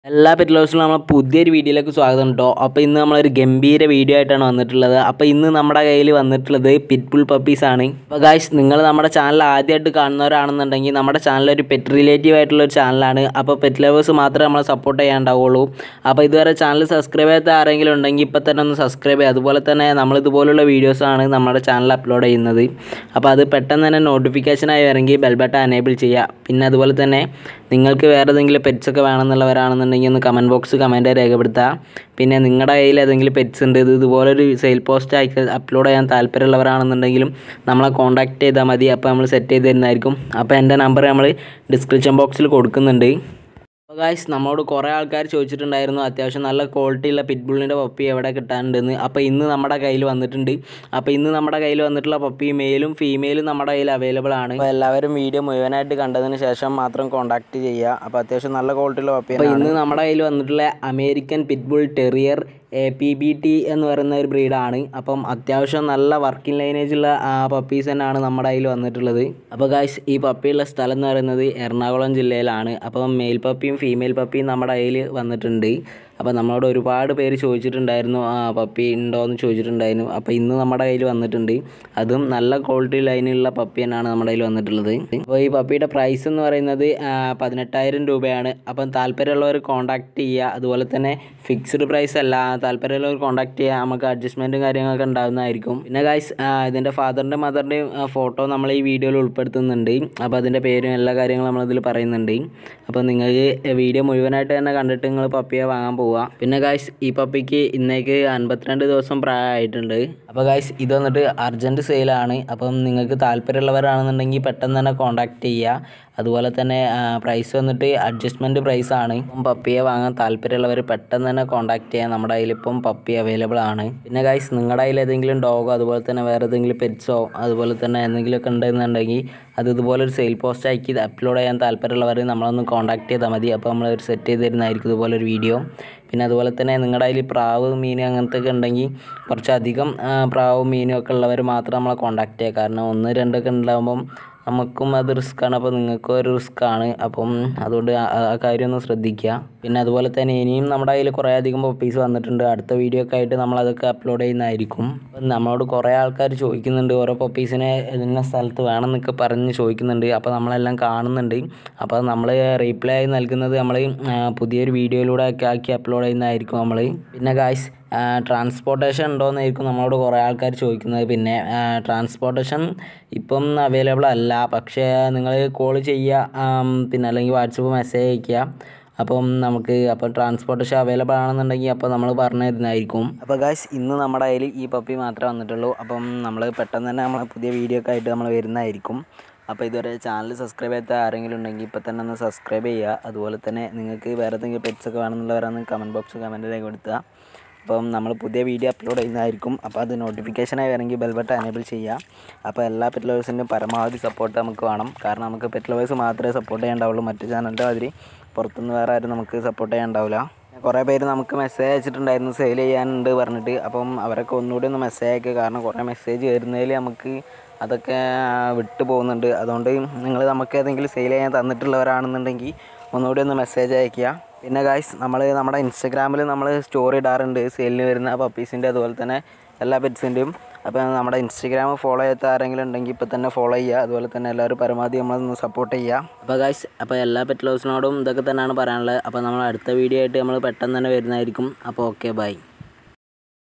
എല്ലാ പെറ്റ് ലവേഴ്സിനും നമ്മളെ പുതിയൊരു വീഡിയോയിലേക്ക് സ്വാഗതം കേട്ടോ അപ്പോൾ ഇന്ന് നമ്മളൊരു ഗംഭീര വീഡിയോ ആയിട്ടാണ് വന്നിട്ടുള്ളത് അപ്പോൾ ഇന്ന് നമ്മുടെ കയ്യിൽ വന്നിട്ടുള്ളത് പിറ്റ്ബുൾ പപ്പീസ് ആണ് അപ്പോൾ ഗായ്സ് നിങ്ങൾ നമ്മുടെ ചാനൽ ആദ്യമായിട്ട് കാണുന്നവരാണെന്നുണ്ടെങ്കിൽ നമ്മുടെ ചാനൽ ഒരു പെറ്റ് റിലേറ്റീവ് ആയിട്ടുള്ള ഒരു ചാനലാണ് അപ്പോൾ പെറ്റ് ലവേഴ്സ് മാത്രമേ നമ്മളെ സപ്പോർട്ട് ചെയ്യാണ്ടാവുള്ളൂ അപ്പോൾ ഇതുവരെ ചാനൽ സബ്സ്ക്രൈബ് ചെയ്യാത്ത ആരെങ്കിലും ഉണ്ടെങ്കിൽ ഇപ്പോൾ തന്നെ ഒന്ന് സബ്സ്ക്രൈബ് ചെയ്യുക അതുപോലെ തന്നെ നമ്മൾ ഇതുപോലുള്ള വീഡിയോസാണ് നമ്മുടെ ചാനൽ അപ്ലോഡ് ചെയ്യുന്നത് അപ്പോൾ അത് പെട്ടെന്ന് തന്നെ നോട്ടിഫിക്കേഷനായി വരെങ്കിൽ ബെൽ ബട്ടൺ എനേബിൾ ചെയ്യുക പിന്നെ അതുപോലെ തന്നെ നിങ്ങൾക്ക് വേറെ ഏതെങ്കിലും പെറ്റ്സ് ഒക്കെ വേണമെന്നുള്ളവരാണെന്നുണ്ടെങ്കിൽ ഒന്ന് കമൻറ്റ് ബോക്സ് കമൻറ്റ് രേഖപ്പെടുത്തുക പിന്നെ നിങ്ങളുടെ കയ്യിൽ ഏതെങ്കിലും പെറ്റ്സ് ഉണ്ട് ഇത് ഇതുപോലൊരു സെയിൽ പോസ്റ്റ് അയക്ക അപ്ലോഡ് ചെയ്യാൻ താല്പര്യമുള്ളവരാണെന്നുണ്ടെങ്കിലും നമ്മളെ കോൺടാക്ട് ചെയ്താൽ മതി അപ്പോൾ നമ്മൾ സെറ്റ് ചെയ്ത് തരുന്നതായിരിക്കും അപ്പോൾ എൻ്റെ നമ്പർ നമ്മൾ ഡിസ്ക്രിപ്ഷൻ ബോക്സിൽ കൊടുക്കുന്നുണ്ട് അപ്പോൾ ഗായ്സ് നമ്മളോട് കുറേ ആൾക്കാർ ചോദിച്ചിട്ടുണ്ടായിരുന്നു അത്യാവശ്യം നല്ല ക്വാളിറ്റി ഉള്ള പിറ്റ്ബുള്ളിൻ്റെ പപ്പി എവിടെ കിട്ടാനുണ്ടെന്ന് അപ്പോൾ ഇന്ന് നമ്മുടെ കയ്യിൽ വന്നിട്ടുണ്ട് അപ്പോൾ ഇന്ന് നമ്മുടെ കയ്യിൽ വന്നിട്ടുള്ള പപ്പി മെയിലും ഫീമെയിലും നമ്മുടെ കയ്യിൽ അവൈലബിൾ ആണ് അപ്പോൾ എല്ലാവരും വീഡിയോ മുഴുവനായിട്ട് കണ്ടതിന് ശേഷം മാത്രം കോൺടാക്ട് ചെയ്യുക അപ്പോൾ അത്യാവശ്യം നല്ല ക്വാളിറ്റി ഉള്ള പപ്പി അപ്പോൾ ഇന്ന് നമ്മുടെ കയ്യിൽ വന്നിട്ടുള്ള American pit bull terrier A P B T എന്ന് പറയുന്ന ഒരു ബ്രീഡാണ് അപ്പം അത്യാവശ്യം നല്ല വർക്കിംഗ് ലൈനേജുള്ള പപ്പീസ് തന്നെയാണ് നമ്മുടെ കയ്യിൽ വന്നിട്ടുള്ളത് അപ്പോൾ ഗായ്സ് ഈ പപ്പിയുള്ള സ്ഥലം എന്ന് പറയുന്നത് എറണാകുളം ജില്ലയിലാണ് അപ്പം മെയിൽ പപ്പിയും ഫീമെയിൽ പപ്പിയും നമ്മുടെ കയ്യിൽ വന്നിട്ടുണ്ട് അപ്പോൾ നമ്മളോട് ഒരുപാട് പേര് ചോദിച്ചിട്ടുണ്ടായിരുന്നു ആ പപ്പി ഉണ്ടോ എന്ന് ചോദിച്ചിട്ടുണ്ടായിരുന്നു അപ്പോൾ ഇന്ന് നമ്മുടെ കയ്യിൽ വന്നിട്ടുണ്ട് അതും നല്ല ക്വാളിറ്റി ലൈനിലുള്ള പപ്പി തന്നെയാണ് നമ്മുടെ കയ്യിൽ വന്നിട്ടുള്ളത് അപ്പോൾ ഈ പപ്പിയുടെ പ്രൈസ് എന്ന് പറയുന്നത് ആ, പതിനെട്ടായിരം രൂപയാണ് അപ്പം താല്പര്യമുള്ളവർ കോൺടാക്ട് ചെയ്യുക അതുപോലെ തന്നെ ഫിക്സ്ഡ് പ്രൈസ് അല്ല താല്പര്യമുള്ളവർ കോൺടാക്ട് ചെയ്യുക നമുക്ക് അഡ്ജസ്റ്റ്മെൻറ്റും കാര്യങ്ങളൊക്കെ ഉണ്ടാകുന്നതായിരിക്കും പിന്നെ ഗൈസ് ഇതിൻ്റെ ഫാദറിൻ്റെ മദറിൻ്റെയും ഫോട്ടോ നമ്മൾ ഈ വീഡിയോയിൽ ഉൾപ്പെടുത്തുന്നുണ്ട് അപ്പോൾ അതിൻ്റെ പേരും എല്ലാ കാര്യങ്ങളും നമ്മളതിൽ പറയുന്നുണ്ട് അപ്പോൾ നിങ്ങൾക്ക് വീഡിയോ മുഴുവനായിട്ട് തന്നെ കണ്ടിട്ട് നിങ്ങൾ പപ്പിയെ വാങ്ങാൻ പോവുക പിന്നെ ഗായ്സ് ഈ പപ്പിക്ക് ഇന്നേക്ക് അൻപത്തിരണ്ട് ദിവസം പ്രായമായിട്ടുണ്ട് അപ്പോൾ ഗായ്സ് ഇത് വന്നിട്ട് അർജൻറ്റ് സെയിലാണ് അപ്പം നിങ്ങൾക്ക് താല്പര്യമുള്ളവരാണെന്നുണ്ടെങ്കിൽ പെട്ടെന്ന് തന്നെ കോൺടാക്ട് ചെയ്യുക അതുപോലെ തന്നെ പ്രൈസ് വന്നിട്ട് അഡ്ജസ്റ്റ്മെൻറ്റ് പ്രൈസ് ആണ് ഇപ്പം പപ്പിയെ വാങ്ങാൻ താല്പര്യമുള്ളവർ പെട്ടെന്ന് തന്നെ കോൺടാക്ട് ചെയ്യാൻ നമ്മുടെ കയ്യിൽ ഇപ്പം പപ്പി അവൈലബിൾ ആണ് പിന്നെ ഗൈസ് നിങ്ങളുടെ കയ്യിൽ ഏതെങ്കിലും ഡോഗോ അതുപോലെ തന്നെ വേറെ ഏതെങ്കിലും പെറ്റ്സോ അതുപോലെ തന്നെ എന്തെങ്കിലുമൊക്കെ ഉണ്ടെന്നുണ്ടെങ്കിൽ അത് ഇതുപോലെ ഒരു സെയിൽ പോസ്റ്റ് ആക്കി അപ്ലോഡ് ചെയ്യാൻ താല്പര്യമുള്ളവർ നമ്മളൊന്ന് കോൺടാക്ട് ചെയ്താൽ മതി അപ്പോൾ നമ്മൾ ഒരു സെറ്റ് ചെയ്ത് തരുന്നതായിരിക്കും ഇതുപോലെ ഒരു വീഡിയോ പിന്നെ അതുപോലെ തന്നെ നിങ്ങളുടെ കയ്യിൽ പ്രാവ് മീൻ അങ്ങനത്തെ ഒക്കെ ഉണ്ടെങ്കിൽ കുറച്ചധികം ആ, പ്രാവും മീനും ഒക്കെ ഉള്ളവർ മാത്രം നമ്മളെ കോൺടാക്ട് ചെയ്യുക കാരണം ഒന്ന് രണ്ടൊക്കെ ഉണ്ടാകുമ്പം നമുക്കും അത് റിസ്ക്കാണ് അപ്പോൾ നിങ്ങൾക്കും ഒരു റിസ്ക്കാണ് അപ്പം അതുകൊണ്ട് ആ ആ കാര്യം ഒന്ന് ശ്രദ്ധിക്കുക പിന്നെ അതുപോലെ തന്നെ ഇനിയും നമ്മുടെ കയ്യിൽ കുറേ അധികം പപ്പീസ് വന്നിട്ടുണ്ട് അടുത്ത വീഡിയോ ഒക്കെ ആയിട്ട് നമ്മൾ അതൊക്കെ അപ്ലോഡ് ചെയ്യുന്നതായിരിക്കും അപ്പം നമ്മളോട് കുറേ ആൾക്കാർ ചോദിക്കുന്നുണ്ട് ഓരോ പപ്പീസിനെ ഇന്ന സ്ഥലത്ത് വേണമെന്നൊക്കെ പറഞ്ഞ് ചോദിക്കുന്നുണ്ട് അപ്പോൾ നമ്മളെല്ലാം കാണുന്നുണ്ട് അപ്പോൾ നമ്മൾ റീപ്ലൈ ആയി നൽകുന്നത് നമ്മൾ പുതിയൊരു വീഡിയോയിലൂടെ ഒക്കെ ആക്കി അപ്ലോഡ് ചെയ്യുന്നതായിരിക്കും നമ്മൾ പിന്നെ ഗായ്സ് ട്രാൻസ്പോർട്ടേഷൻ ഉണ്ടോയെന്നായിരിക്കും നമ്മളോട് കുറേ ആൾക്കാർ ചോദിക്കുന്നത് പിന്നെ ട്രാൻസ്പോർട്ടേഷൻ ഇപ്പം അവൈലബിൾ അല്ല പക്ഷേ നിങ്ങൾ കോൾ ചെയ്യുക ആം, പിന്നെ അല്ലെങ്കിൽ വാട്സപ്പ് മെസ്സേജ് അയയ്ക്കുക അപ്പം നമുക്ക് അപ്പോൾ ട്രാൻസ്പോർട്ടേഷൻ അവൈലബിൾ ആണെന്നുണ്ടെങ്കിൽ അപ്പോൾ നമ്മൾ പറഞ്ഞു തരുന്നതായിരിക്കും അപ്പോൾ ഗായ്സ് ഇന്ന് നമ്മുടെ കയ്യിൽ ഈ പപ്പി മാത്രമേ വന്നിട്ടുള്ളൂ അപ്പം നമ്മൾ പെട്ടെന്ന് തന്നെ നമ്മളെ പുതിയ വീഡിയോ ഒക്കെ ആയിട്ട് നമ്മൾ വരുന്നതായിരിക്കും അപ്പോൾ ഇതുവരെ ചാനൽ സബ്സ്ക്രൈബ് ചെയ്യാത്ത ആരെങ്കിലും ഉണ്ടെങ്കിൽ ഇപ്പോൾ തന്നെ ഒന്ന് സബ്സ്ക്രൈബ് ചെയ്യുക അതുപോലെ തന്നെ നിങ്ങൾക്ക് വേറെ ഏതെങ്കിലും പെറ്റ്സ് ഒക്കെ വേണമെന്നുള്ളവരാണ് കമൻറ്റ് ബോക്സ് കമൻറ്റ് രേഖപ്പെടുത്തുക അപ്പം നമ്മൾ പുതിയ വീഡിയോ അപ്ലോഡ് ചെയ്യുന്നതായിരിക്കും അപ്പോൾ അത് നോട്ടിഫിക്കേഷനായി വരണമെങ്കിൽ ബെൽ ബട്ടൺ എനേബിൾ ചെയ്യുക അപ്പോൾ എല്ലാ പെറ്റ് ലവേഴ്സിൻ്റെയും പരമാവധി സപ്പോർട്ട് നമുക്ക് വേണം കാരണം നമുക്ക് പെറ്റ് ലവേഴ്സ് മാത്രമേ സപ്പോർട്ട് ചെയ്യാണ്ടാവുള്ളൂ മറ്റു ചാനലിൻ്റെ മാതിരി പുറത്തുനിന്ന് വേറെ ആരും നമുക്ക് സപ്പോർട്ട് ചെയ്യാണ്ടാവില്ല കുറേ പേര് നമുക്ക് മെസ്സേജ് അയച്ചിട്ടുണ്ടായിരുന്നു സെയിൽ ചെയ്യാനുണ്ട് പറഞ്ഞിട്ട് അപ്പം അവരൊക്കെ ഒന്നുകൂടി ഒന്ന് മെസ്സേജ് അയക്കുക കാരണം കുറേ മെസ്സേജ് വരുന്നതിൽ നമുക്ക് അതൊക്കെ വിട്ടു പോകുന്നുണ്ട് അതുകൊണ്ട് നിങ്ങൾ നമുക്ക് ഏതെങ്കിലും സെയിൽ ചെയ്യാൻ തന്നിട്ടുള്ളവരാണെന്നുണ്ടെങ്കിൽ ഒന്നുകൂടി ഒന്ന് മെസ്സേജ് അയയ്ക്കുക പിന്നെ ഗായ്സ് നമ്മൾ നമ്മുടെ ഇൻസ്റ്റഗ്രാമിൽ നമ്മൾ സ്റ്റോറി ഇടാറുണ്ട് സെയിലിന് വരുന്ന പപ്പീസിൻ്റെ അതുപോലെ തന്നെ എല്ലാ പെറ്റ്സിൻ്റെയും അപ്പോൾ നമ്മുടെ ഇൻസ്റ്റഗ്രാം ഫോളോ ചെയ്യാത്ത ആരെങ്കിലും ഉണ്ടെങ്കിൽ ഇപ്പോൾ തന്നെ ഫോളോ ചെയ്യുക അതുപോലെ തന്നെ എല്ലാവരും പരമാവധി നമ്മളൊന്ന് സപ്പോർട്ട് ചെയ്യുക അപ്പോൾ ഗായ്സ് അപ്പോൾ എല്ലാ പെറ്റ് ലവേഴ്സിനോടും ഇതൊക്കെ തന്നെയാണ് പറയാനുള്ളത് അപ്പോൾ നമ്മൾ അടുത്ത വീഡിയോ ആയിട്ട് നമ്മൾ പെട്ടെന്ന് തന്നെ വരുന്നതായിരിക്കും അപ്പോൾ ഓക്കെ ബൈ